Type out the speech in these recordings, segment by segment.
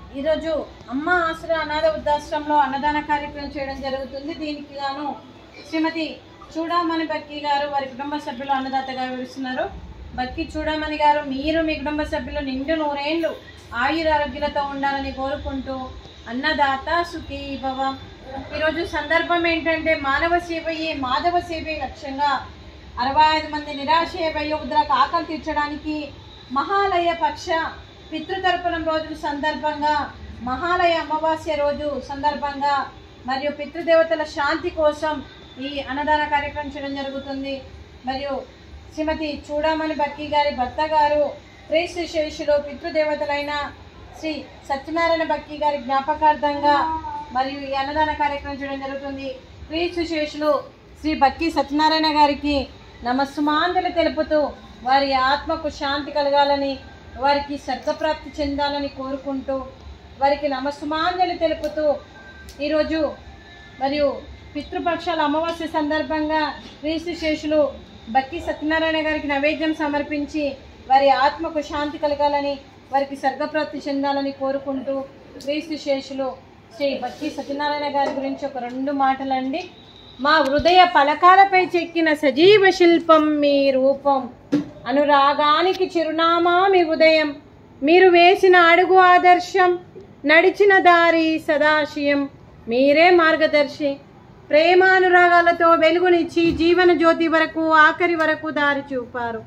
ఈరోజు అమ్మ ఆశ్రయ అనాథ వృద్ధాశ్రమంలో అన్నదాన కార్యక్రమం చేయడం జరుగుతుంది దీనికి గాను శ్రీమతి చూడామణి బక్కి గారు వారి కుటుంబ సభ్యులు అన్నదాతగా వివరిస్తున్నారు బక్కి చూడామణి గారు మీరు మీ కుటుంబ సభ్యులు నిండు నూరేళ్లు ఆయురారోగ్యాలతో ఉండాలని కోరుకుంటూ అన్నదాత సుఖీ భవ ఈరోజు సందర్భం ఏంటంటే మానవ సేవయే మాధవ సేవే లక్ష్యంగా అరవై ఐదు మంది నిరాశయ వయోవృద్ధులకు ఆకలి తీర్చడానికి మహాలయ పక్ష పితృతర్పణం రోజు సందర్భంగా మహాలయ అమావాస్య రోజు సందర్భంగా మరియు పితృదేవతల శాంతి కోసం ఈ అన్నదాన కార్యక్రమం చేయడం జరుగుతుంది మరియు శ్రీమతి చూడమణి బక్కి గారి భర్త గారు క్రీస్తు శేషులు పితృదేవతలైన శ్రీ సత్యనారాయణ బక్కి గారి జ్ఞాపకార్థంగా మరియు ఈ అన్నదాన కార్యక్రమం చేయడం జరుగుతుంది క్రీస్తు శేషులు శ్రీ బక్కి సత్యనారాయణ గారికి నమస్సుమాంజలి తెలుపుతూ వారి ఆత్మకు శాంతి కలగాలని వారికి స్వర్గప్రాప్తి చెందాలని కోరుకుంటూ వారికి నమస్సుమాంజలి తెలుపుతూ ఈరోజు మరియు పితృపక్షాల అమావాస్య సందర్భంగా క్రీస్తు శేషులు బక్కి సత్యనారాయణ గారికి నైవేద్యం సమర్పించి వారి ఆత్మకు శాంతి కలగాలని వారికి స్వర్గప్రాప్తి చెందాలని కోరుకుంటూ క్రీస్తు శేషులు శ్రీ బక్కి సత్యనారాయణ గారి గురించి ఒక రెండు మాటలండి మా హృదయ పలకాలపై చెక్కిన సజీవ శిల్పం మీ రూపం అనురాగానికి చిరునామా మీ ఉదయం మీరు వేసిన అడుగు ఆదర్శం నడిచిన దారి సదాశయం మీరే మార్గదర్శి ప్రేమానురాగాలతో వెలుగునిచ్చి జీవన జ్యోతి వరకు ఆఖరి వరకు దారి చూపారు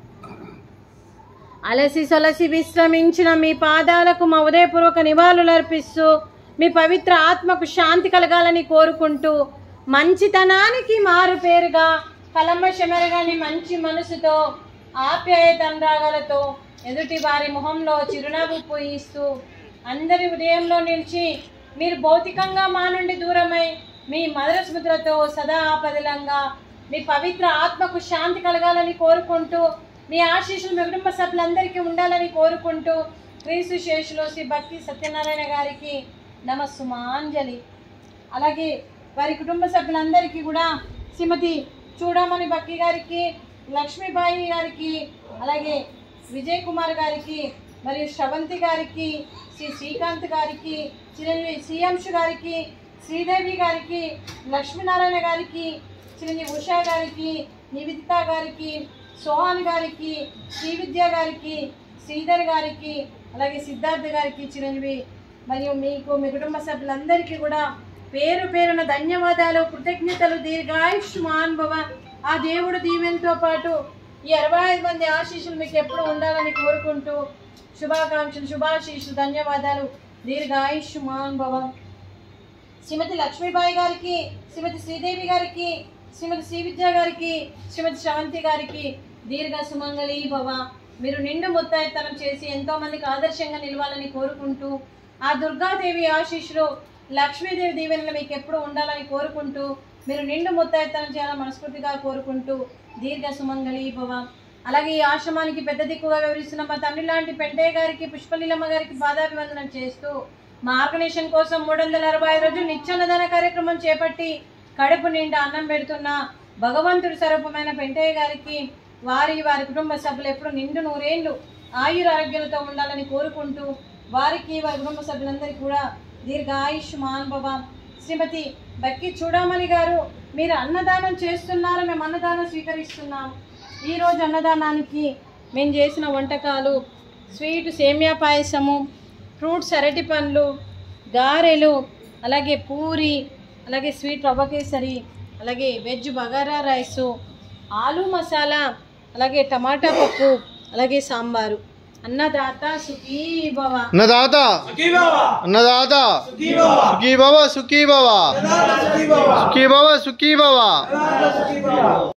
అలసి సొలసి విశ్రమించిన మీ పాదాలకు మా ఉదయపూర్వక నివాళులు అర్పిస్తూ మీ పవిత్ర ఆత్మకు శాంతి కలగాలని కోరుకుంటూ మంచితనానికి మారు పేరుగా కలంబశమెరగని మంచి మనసుతో ఆప్యాయత అనురాగాలతో ఎదుటి వారి మొహంలో చిరునవ్వు పూయిస్తూ అందరి ఉదయంలో నిలిచి మీరు భౌతికంగా మా నుండి దూరమై మీ మధుర స్మృతులతో సదా ఆపదిలంగా మీ పవిత్ర ఆత్మకు శాంతి కలగాలని కోరుకుంటూ మీ ఆశీస్సులు మీ కుటుంబ సభ్యులందరికీ ఉండాలని కోరుకుంటూ క్రీస్తు శేషులో శ్రీ భక్తి సత్యనారాయణ గారికి నమస్సుమాంజలి అలాగే వారి కుటుంబ సభ్యులందరికీ కూడా శ్రీమతి చూడమణి బక్కి గారికి లక్ష్మీబాయి గారికి అలాగే విజయ్ కుమార్ గారికి మరియు శ్రవంతి గారికి శ్రీ శ్రీకాంత్ గారికి చిరంజీవి శ్రీయాంశు గారికి శ్రీదేవి గారికి లక్ష్మీనారాయణ గారికి చిరంజీవి ఉషా గారికి నివేదిత గారికి సోహాన్ గారికి శ్రీవిద్య గారికి శ్రీధర్ గారికి అలాగే సిద్ధార్థ్ గారికి చిరంజీవి మరియు మీకు మీ కుటుంబ సభ్యులందరికీ కూడా పేరు పేరున ధన్యవాదాలు కృతజ్ఞతలు దీర్ఘాయుష్మాన్ భవ ఆ దేవుడు దీవెనతో పాటు ఈ అరవై ఐదు మంది ఆశీస్సులు మీకు ఎప్పుడు ఉండాలని కోరుకుంటూ శుభాకాంక్షలు శుభాశీస్సులు ధన్యవాదాలు దీర్ఘాయుష్మాన్ భవ శ్రీమతి లక్ష్మీబాయి గారికి శ్రీమతి శ్రీదేవి గారికి శ్రీమతి శ్రీవిద్య గారికి శ్రీమతి శ్రవంతి గారికి దీర్ఘ సుమంగళి భవ మీరు నిండు ముత్తాయితనం చేసి ఎంతో మందికి ఆదర్శంగా నిలవాలని కోరుకుంటూ ఆ దుర్గాదేవి ఆశీస్సులు లక్ష్మీదేవి దీవెనలు మీకు ఎప్పుడు ఉండాలని కోరుకుంటూ మీరు నిండు ముత్తాయితనం చేయాలని మనస్ఫూర్తిగా కోరుకుంటూ దీర్ఘ సుమంగళి భవ అలాగే ఈ ఆశ్రమానికి పెద్ద దిక్కుగా వివరిస్తున్న మా తండ్రి లాంటి పెంటయ్య గారికి పుష్పలీలమ్మ గారికి పాదాభివందనం చేస్తూ మా ఆర్గనైజేషన్ కోసం మూడు వందల అరవై ఐదు రోజులు నిత్యాన్నదాన కార్యక్రమం చేపట్టి కడుపు నిండా అన్నం పెడుతున్న భగవంతుడి స్వరూపమైన పెంటయ్య గారికి వారి వారి కుటుంబ సభ్యులు ఎప్పుడు నిండు నూరేళ్లు ఆయుర ఆరోగ్యాలతో ఉండాలని కోరుకుంటూ వారికి వారి కుటుంబ సభ్యులందరికీ కూడా దీర్ఘ ఆయుష్ భవ శ్రీమతి బక్కి చూడమణి గారు మీరు అన్నదానం చేస్తున్నారు మేము అన్నదానం స్వీకరిస్తున్నాం ఈరోజు అన్నదానానికి మేము చేసిన వంటకాలు స్వీట్ సేమియా పాయసము ఫ్రూట్స్ అరటి పండ్లు గారెలు అలాగే పూరి అలాగే స్వీట్ రవ్వ కేసరి అలాగే వెజ్ బగారా రైసు ఆలు మసాలా అలాగే టమాటా పప్పు అలాగే సాంబారు అన్నదాత సుఖీ భవ అన్నదాత అన్నదాత సుఖీ భవ సుఖీ భవ సుఖీ భవ సుఖీ భవ